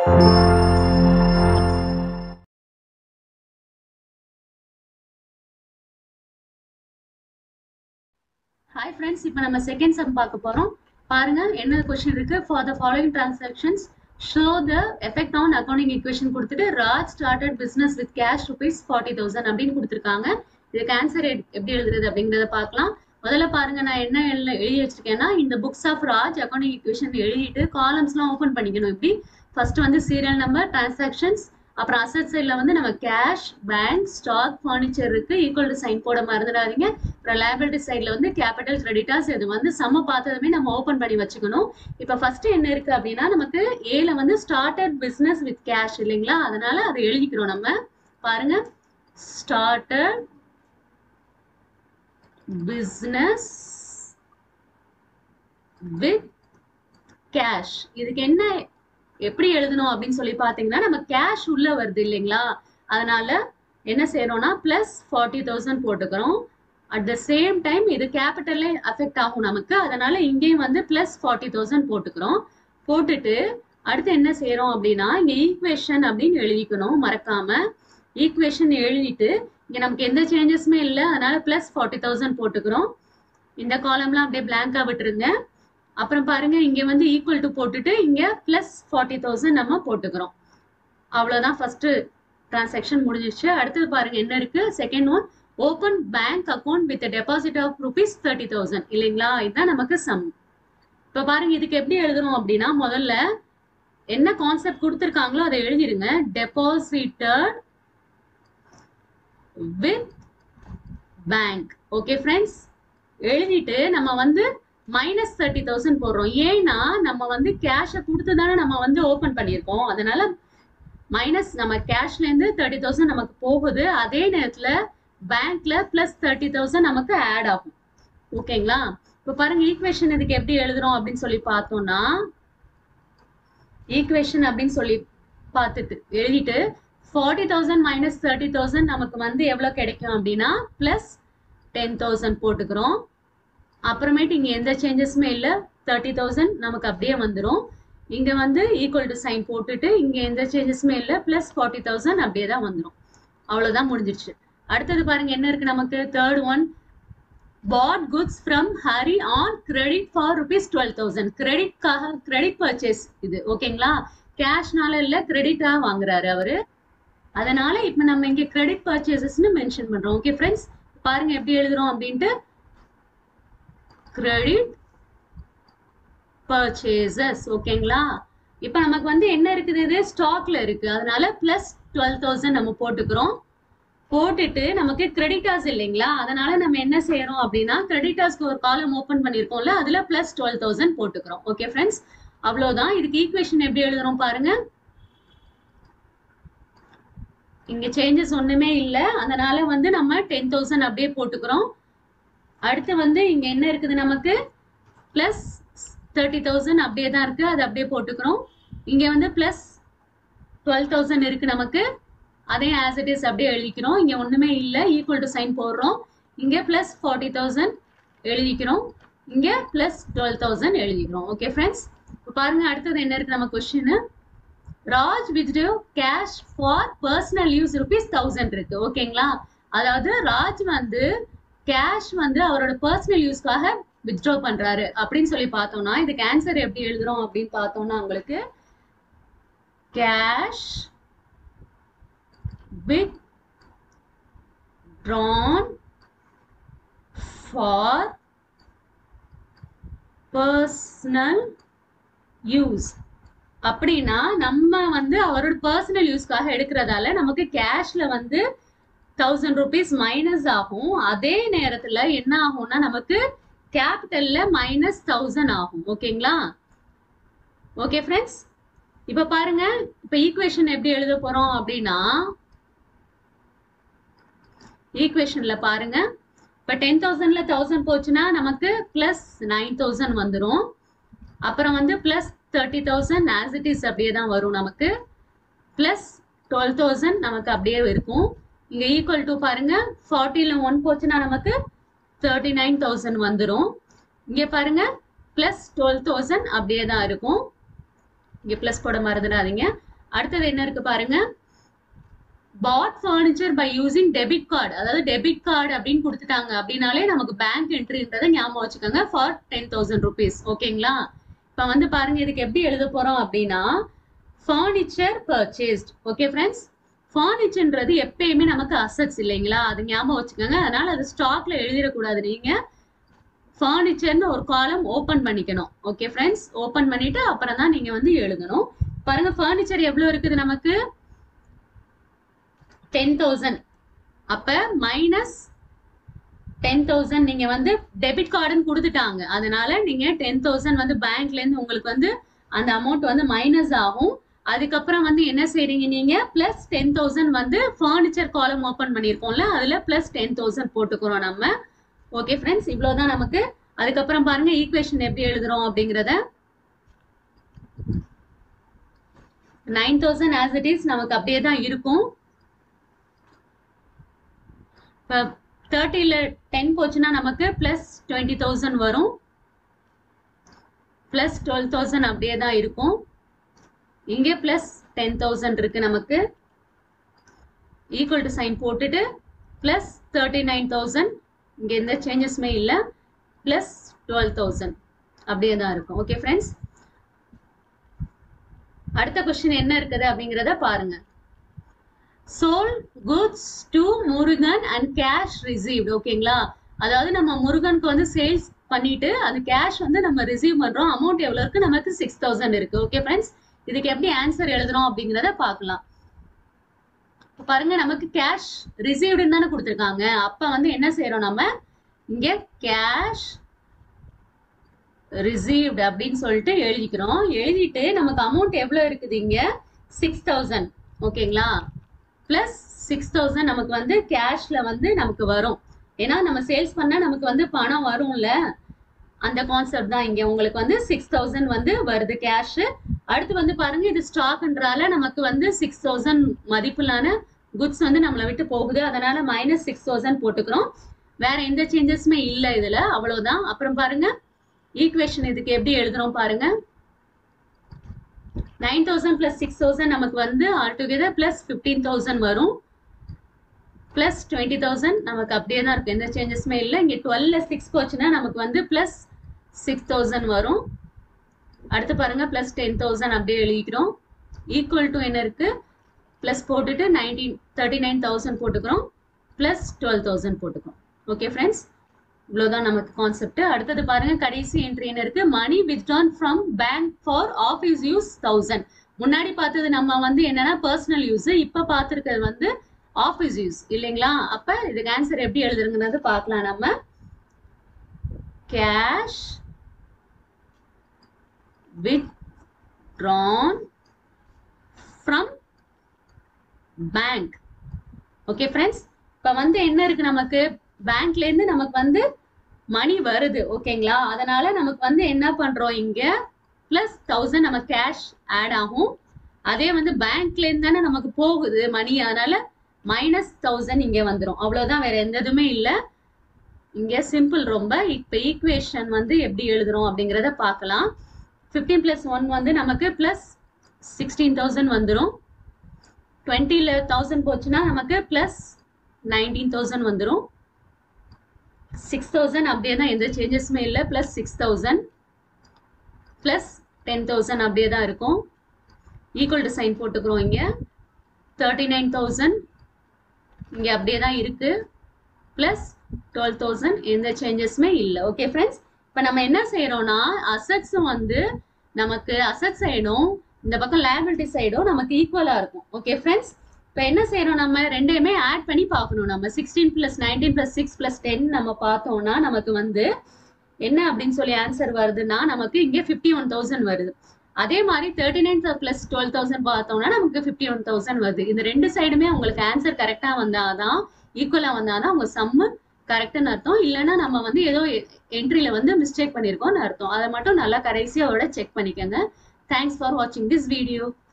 hi friends இப்போ நம்ம second sum பார்க்க போறோம் பாருங்க என்ன கொஸ்டின் இருக்கு for the following transactions show the effect on accounting equation கொடுத்துட்டு Raj started business with cash rupees forty thousand அப்படின்னு கொடுத்துருக்காங்க இதுக்கு ஆன்சர் எப்படி எழுதுறது அப்படிங்கிறத பார்க்கலாம் முதல்ல பாருங்க நான் என்ன எழு- எழுதி வச்சிருக்கேன்னா இந்த books of Raj accounting equation எழுதிட்டு காலம்ஸ்லாம் ஓப்பன் பண்ணிக்கணும் இப்படி ஃபர்ஸ்ட் வந்து சீரியல் நம்பர் டிரான்சாக்ஷன்ஸ் அப்புறம் அசட் சைடில் வந்து நம்ம கேஷ் பேங்க் ஸ்டாக் ஃபர்னிச்சர் இருக்கு ஈக்குவல் டு சைன் போட மறந்துடாதீங்க அப்புறம் லேபிலிட்டி சைடில் வந்து கேபிட்டல் கிரெடிட்டாஸ் இது வந்து சம பார்த்ததுமே நம்ம ஓப்பன் பண்ணி வச்சுக்கணும் இப்போ ஃபர்ஸ்ட் என்ன இருக்கு அப்படின்னா நமக்கு ஏல வந்து ஸ்டார்டட் பிஸ்னஸ் வித் கேஷ் இல்லைங்களா அதனால அதை எழுதிக்கிறோம் நம்ம பாருங்க ஸ்டார்டட் பிஸ்னஸ் வித் கேஷ் இதுக்கு என்ன எப்படி எழுதணும் அப்படின்னு சொல்லி பார்த்தீங்கன்னா நம்ம கேஷ் உள்ள வருது இல்லைங்களா அதனால என்ன செய்யறோம்னா பிளஸ் ஃபார்ட்டி தௌசண்ட் போட்டுக்கிறோம் அட் த சேம் டைம் இது கேபிட்டல்ல அஃபெக்ட் ஆகும் நமக்கு அதனால இங்கேயும் வந்து பிளஸ் ஃபார்ட்டி தௌசண்ட் போட்டுக்கிறோம் போட்டுட்டு அடுத்து என்ன செய்யறோம் அப்படின்னா இங்க ஈக்குவேஷன் அப்படின்னு எழுதிக்கணும் மறக்காம ஈக்குவேஷன் எழுதிட்டு இங்க நமக்கு எந்த சேஞ்சஸுமே இல்லை அதனால பிளஸ் ஃபார்ட்டி தௌசண்ட் போட்டுக்கிறோம் இந்த காலம்லாம் அப்படியே பிளாங்கா விட்டுருங்க அப்புறம் பாருங்க இங்க வந்து ஈக்குவல் டு போட்டுட்டு இங்க பிளஸ் ஃபார்ட்டி தௌசண்ட் நம்ம போட்டுக்கிறோம் அவ்வளவுதான் ஃபர்ஸ்ட் டிரான்சாக்ஷன் முடிஞ்சிருச்சு அடுத்தது பாருங்க என்ன இருக்கு second one open bank account with deposit of rupees thirty thousand இல்லைங்களா இதுதான் நமக்கு சம் இப்ப பாருங்க இதுக்கு எப்படி எழுதணும் அப்படின்னா முதல்ல என்ன கான்செப்ட் கொடுத்துருக்காங்களோ அதை எழுதிருங்க deposited with bank okay friends எழுதிட்டு நம்ம வந்து மைனஸ் தேர்ட்டி தௌசண்ட் போடுறோம் ஏன்னா நம்ம வந்து கேஷை கொடுத்து தானே நம்ம வந்து ஓப்பன் பண்ணியிருக்கோம் அதனால மைனஸ் நம்ம கேஷ்ல இருந்து தேர்ட்டி தௌசண்ட் நமக்கு போகுது அதே நேரத்துல பேங்க்ல பிளஸ் தேர்ட்டி தௌசண்ட் நமக்கு ஆட் ஆகும் ஓகேங்களா இப்போ பாருங்க ஈக்குவேஷன் இதுக்கு எப்படி எழுதுறோம் அப்படின்னு சொல்லி பார்த்தோம்னா ஈக்குவேஷன் அப்படின்னு சொல்லி பார்த்துட்டு எழுதிட்டு forty thousand minus thirty thousand நமக்கு வந்து எவ்வளோ கிடைக்கும் அப்படின்னா பிளஸ் டென் தௌசண்ட் போட்டுக்கிறோம் அப்புறமேட்டு இங்க எந்த சேஞ்சஸுமே இல்லை தேர்ட்டி தௌசண்ட் நமக்கு அப்படியே வந்துடும் இங்க வந்து ஈக்குவல் டு சைன் போட்டுட்டு இங்க எந்த சேஞ்சஸுமே இல்லை பிளஸ் ஃபார்ட்டி தௌசண்ட் அப்படியே தான் வந்துடும் அவ்வளவுதான் முடிஞ்சிருச்சு அடுத்தது பாருங்க என்ன இருக்கு நமக்கு third one bought goods from Hari on credit for rupees twelve thousand கிரெடிட்காக கிரெடிட் பர்ச்சேஸ் இது ஓகேங்களா கேஷ்னால இல்ல கிரெடிட்டா வாங்குறாரு அவரு அதனால இப்ப நம்ம இங்க கிரெடிட் பர்ச்சேசஸ்னு மென்ஷன் பண்றோம் ஓகே ஃப்ரெண்ட்ஸ் பாருங்க எப்படி எழுதுறோம் அப்படின்ட்டு கிரெடிட் பர்ச்சேசஸ் ஓகேங்களா இப்போ நமக்கு வந்து என்ன இருக்குது இது ஸ்டாக்ல இருக்கு அதனால பிளஸ் டுவெல் தௌசண்ட் நம்ம போட்டுக்கிறோம் போட்டுட்டு நமக்கு கிரெடிட்டாஸ் இல்லைங்களா அதனால நம்ம என்ன செய்யறோம் அப்படின்னா கிரெடிட்டாஸ்க்கு ஒரு காலம் ஓபன் பண்ணிருக்கோம்ல அதுல பிளஸ் டுவெல் தௌசண்ட் போட்டுக்கிறோம் ஓகே ஃப்ரெண்ட்ஸ் அவ்வளவுதான் இதுக்கு ஈக்குவேஷன் எப்படி எழுதுறோம் பாருங்க இங்க சேஞ்சஸ் ஒண்ணுமே இல்லை அதனால வந்து நம்ம டென் தௌசண்ட் அப்படியே போட்டுக்கிறோம் அடுத்து வந்து இங்க என்ன இருக்குது நமக்கு பிளஸ் தேர்ட்டி தௌசண்ட் அப்படியே தான் இருக்கு அது அப்படியே போட்டுக்கிறோம் இங்க வந்து பிளஸ் டுவெல் தௌசண்ட் இருக்கு நமக்கு அதையும் ஆஸ் இட் இஸ் அப்படியே எழுதிக்கிறோம் இங்க ஒண்ணுமே இல்லை ஈக்குவல் டு சைன் போடுறோம் இங்க பிளஸ் ஃபார்ட்டி தௌசண்ட் எழுதிக்கிறோம் இங்க பிளஸ் டுவெல் தௌசண்ட் எழுதிக்கிறோம் ஓகே ஃப்ரெண்ட்ஸ் இப்போ பாருங்க அடுத்தது என்ன இருக்கு நம்ம question Raj withdrew cash for personal use rupees thousand இருக்கு ஓகேங்களா அதாவது ராஜ் வந்து கேஷ் வந்து அவரோட பர்சனல் யூஸ்க்காக வித்ட்ரா பண்றாரு அப்படின்னு சொல்லி பார்த்தோம்னா இதுக்கு ஆன்சர் எப்படி எழுதுறோம் அப்படின்னு பார்த்தோம்னா உங்களுக்கு cash with drawn for personal use அப்படின்னா நம்ம வந்து அவரோட பர்சனல் யூஸ்க்காக எடுக்கிறதால நமக்கு கேஷ்ல வந்து தௌசண்ட் ருபீஸ் மைனஸ் ஆகும் அதே நேரத்துல என்ன ஆகும்னா நமக்கு கேபிட்டல்ல மைனஸ் தௌசண்ட் ஆகும் ஓகேங்களா ஓகே ஃப்ரெண்ட்ஸ் இப்ப பாருங்க இப்ப ஈக்குவேஷன் எப்படி எழுத போறோம் அப்படின்னா ஈக்குவேஷன்ல பாருங்க இப்ப டென் தௌசண்ட்ல தௌசண்ட் போச்சுன்னா நமக்கு பிளஸ் நைன் தௌசண்ட் வந்துடும் அப்புறம் வந்து plus thirty thousand as it is அப்படியே தான் வரும் நமக்கு பிளஸ் டுவெல் தௌசண்ட் நமக்கு அப்படியே இருக்கும் இங்க ஈக்குவல் டு பாருங்க ஃபார்ட்டில ஒன் போச்சுன்னா நமக்கு தேர்ட்டி நைன் தௌசண்ட் வந்துடும் இங்க பாருங்க பிளஸ் டுவெல் தௌசண்ட் அப்படியே தான் இருக்கும் இங்க பிளஸ் போட மறந்துடாதீங்க அடுத்தது என்ன இருக்கு பாருங்க bought furniture by using debit card அதாவது டெபிட் கார்டு அப்படின்னு கொடுத்துட்டாங்க அப்படின்னாலே நமக்கு பேங்க் என்ட்ரின்றதை ஞாபகம் வச்சுக்கோங்க ஃபார் டென் தௌசண்ட் ருபீஸ் ஓகேங்களா இப்போ வந்து பாருங்க இதுக்கு எப்படி எழுத போறோம் அப்படின்னா ஃபர்னிச்சர் பர்ச்சேஸ்ட் ஓகே ஃப்ரெண்ட்ஸ் ஃபர்னிச்சர்ன்றது எப்பயுமே நமக்கு அசட்ஸ் இல்லைங்களா அது ஞாபகம் வச்சுக்கோங்க அதனால அது ஸ்டாக்ல எழுதிடக்கூடாது நீங்க ஃபர்னிச்சர்னு ஒரு காலம் ஓபன் பண்ணிக்கணும் ஓகே ஃப்ரெண்ட்ஸ் ஓபன் பண்ணிட்டு அப்புறம் தான் நீங்க வந்து எழுதணும் பாருங்க ஃபர்னிச்சர் எவ்வளவு இருக்குது நமக்கு டென் தௌசண்ட் அப்ப மைனஸ் டென் தௌசண்ட் நீங்க வந்து டெபிட் கார்டுன்னு கொடுத்துட்டாங்க அதனால நீங்க டென் தௌசண்ட் வந்து பேங்க்ல இருந்து உங்களுக்கு வந்து அந்த அமௌண்ட் வந்து மைனஸ் ஆகும் அதுக்கப்புறம் வந்து என்ன செய்றீங்க நீங்க பிளஸ் டென் தௌசண்ட் வந்து ஃபர்னிச்சர் காலம் ஓபன் பண்ணியிருக்கோம்ல அதுல பிளஸ் டென் தௌசண்ட் போட்டுக்கிறோம் நம்ம ஓகே ஃப்ரெண்ட்ஸ் இவ்வளவுதான் நமக்கு அதுக்கப்புறம் பாருங்க ஈக்குவேஷன் எப்படி எழுதுறோம் அப்படிங்கறத nine thousand as it is நமக்கு அப்படியே தான் இருக்கும் இப்போ தேர்ட்டியில் டென் போச்சுன்னா நமக்கு ப்ளஸ் டுவெண்ட்டி தௌசண்ட் வரும் ப்ளஸ் டுவெல் தௌசண்ட் அப்படியே தான் இருக்கும் இங்கே ப்ளஸ் டென் தௌசண்ட் இருக்கு நமக்கு ஈக்குவல் டு சைன் போட்டுட்டு ப்ளஸ் தேர்ட்டி நைன் தௌசண்ட் இங்கே எந்த சேஞ்சஸுமே இல்லை ப்ளஸ் டுவெல் தௌசண்ட் அப்படியே தான் இருக்கும் ஓகே ஃப்ரெண்ட்ஸ் அடுத்த கொஸ்டின் என்ன இருக்குது அப்படிங்கிறத பாருங்க sold goods to Murugan and cash received ஓகேங்களா அதாவது நம்ம முருகனுக்கு வந்து சேல்ஸ் பண்ணிட்டு அந்த கேஷ் வந்து நம்ம ரிசீவ் பண்றோம் அமௌண்ட் எவ்வளவு இருக்கு நமக்கு சிக்ஸ் தௌசண்ட் இருக்கு ஓகே ஃப்ரெண்ட்ஸ் இதுக்கு எப்படி ஆன்சர் எழுதுறோம் அப்படிங்கிறத பார்க்கலாம் இப்ப பாருங்க நமக்கு கேஷ் ரிசீவ்டுன்னு தானே கொடுத்துருக்காங்க அப்ப வந்து என்ன செய்யறோம் நம்ம இங்க கேஷ் ரிசீவ்டு அப்படின்னு சொல்லிட்டு எழுதிக்கிறோம் எழுதிட்டு நமக்கு அமௌண்ட் எவ்வளவு இருக்குது இங்க சிக்ஸ் தௌசண்ட் ஓகேங்களா பிளஸ் சிக்ஸ் தௌசண்ட் நமக்கு வந்து கேஷ்ல வந்து நமக்கு வரும் ஏன்னா நம்ம சேல்ஸ் பண்ணா நமக்கு வந்து பணம் வரும்ல அந்த கான்செப்ட் தான் இங்க உங்களுக்கு வந்து சிக்ஸ் தௌசண்ட் வந்து வருது கேஷ் அடுத்து வந்து பாருங்க இது ஸ்டாக்ன்றால நமக்கு வந்து சிக்ஸ் தௌசண்ட் மதிப்பிலான குட்ஸ் வந்து நம்மளை விட்டு போகுது அதனால மைனஸ் சிக்ஸ் தௌசண்ட் போட்டுக்கிறோம் வேற எந்த சேஞ்சஸுமே இல்லை இதுல அவ்வளவுதான் அப்புறம் பாருங்க ஈக்குவேஷன் இதுக்கு எப்படி எழுதுறோம் பாருங்க nine thousand plus six thousand நமக்கு வந்து all together plus fifteen thousand வரும் பிளஸ் டுவெண்ட்டி தௌசண்ட் நமக்கு அப்படியே தான் இருக்கு எந்த சேஞ்சஸுமே இல்லை இங்கே டுவெல்ல சிக்ஸ் போச்சுன்னா நமக்கு வந்து பிளஸ் சிக்ஸ் தௌசண்ட் வரும் அடுத்து பாருங்க பிளஸ் டென் தௌசண்ட் அப்படியே எழுதிக்கிறோம் ஈக்குவல் டு என்ன இருக்கு பிளஸ் போட்டுட்டு நைன்டீன் தேர்ட்டி நைன் தௌசண்ட் போட்டுக்கிறோம் பிளஸ் டுவெல் தௌசண்ட் போட்டுக்கிறோம் ஓகே ஃப்ரெண்ட்ஸ் இவ்வளவுதான் நமக்கு கான்செப்ட் அடுத்தது பாருங்க கடைசி என்ட்ரி என்ன இருக்கு money withdrawn from bank for office use thousand முன்னாடி பார்த்தது நம்ம வந்து என்னன்னா பர்சனல் யூஸ் இப்ப பார்த்துருக்கிறது வந்து ஆஃபீஸ் யூஸ் இல்லைங்களா அப்ப இதுக்கு ஆன்சர் எப்படி எழுதுறங்கிறது பார்க்கலாம் நம்ம cash withdrawn from bank okay friends இப்போ வந்து என்ன இருக்கு நமக்கு பேங்க்ல இருந்து நமக்கு வந்து மணி வருது ஓகேங்களா அதனால நமக்கு வந்து என்ன பண்றோம் இங்க பிளஸ் தௌசண்ட் நம்ம கேஷ் ஆட் ஆகும் அதே வந்து பேங்க்ல இருந்து தானே நமக்கு போகுது மணி அதனால மைனஸ் தௌசண்ட் இங்க வந்துடும் அவ்வளவுதான் வேற எந்த இதுவுமே இல்லை இங்க சிம்பிள் ரொம்ப இப்ப ஈக்குவேஷன் வந்து எப்படி எழுதுறோம் அப்படிங்கிறத பார்க்கலாம் ஃபிஃப்டீன் பிளஸ் ஒன் வந்து நமக்கு பிளஸ் சிக்ஸ்டீன் தௌசண்ட் வந்துடும் டுவெண்ட்டில தௌசண்ட் போச்சுன்னா நமக்கு பிளஸ் நைன்டீன் தௌசண்ட் வந்துடும் சிக்ஸ் தௌசண்ட் அப்படியே தான் எந்த சேஞ்சஸுமே இல்லை plus six thousand plus ten thousand அப்படியே தான் இருக்கும் ஈக்குவல் டு சைன் போட்டுக்கிறோம் இங்கே தேர்ட்டி நைன் தௌசண்ட் இங்கே அப்படியே தான் இருக்கு பிளஸ் டுவெல் தௌசண்ட் எந்த சேஞ்சஸுமே இல்லை ஓகே ஃப்ரெண்ட்ஸ் இப்போ நம்ம என்ன செய்யறோம்னா அசட்ஸும் வந்து நமக்கு அசட் சைடும் இந்த பக்கம் லேபிலிட்டி சைடும் நமக்கு ஈக்குவலாக இருக்கும் ஓகே ஃப்ரெண்ட்ஸ் இப்போ என்ன செய்யறோம் நம்ம ரெண்டையுமே ஆட் பண்ணி பார்க்கணும் நம்ம sixteen plus nineteen plus six plus ten நம்ம பார்த்தோம்னா நமக்கு வந்து என்ன அப்படின்னு சொல்லி ஆன்சர் வருதுன்னா நமக்கு இங்கே ஃபிஃப்டி ஒன் தௌசண்ட் வருது அதே மாதிரி thirty nine plus twelve thousand பார்த்தோம்னா நமக்கு ஃபிஃப்டி ஒன் தௌசண்ட் வருது இந்த ரெண்டு சைடுமே உங்களுக்கு ஆன்சர் கரெக்டாக வந்தாதான் ஈக்குவலாக வந்தாதான் உங்க சம்மு கரெக்டுன்னு அர்த்தம் இல்லைன்னா நம்ம வந்து ஏதோ என்ட்ரியில் வந்து மிஸ்டேக் பண்ணியிருக்கோம்னு அர்த்தம் அதை மட்டும் நல்லா கடைசியோட செக் பண்ணிக்கோங்க தேங்க்ஸ் ஃபார் வாட்சிங் திஸ் வீடியோ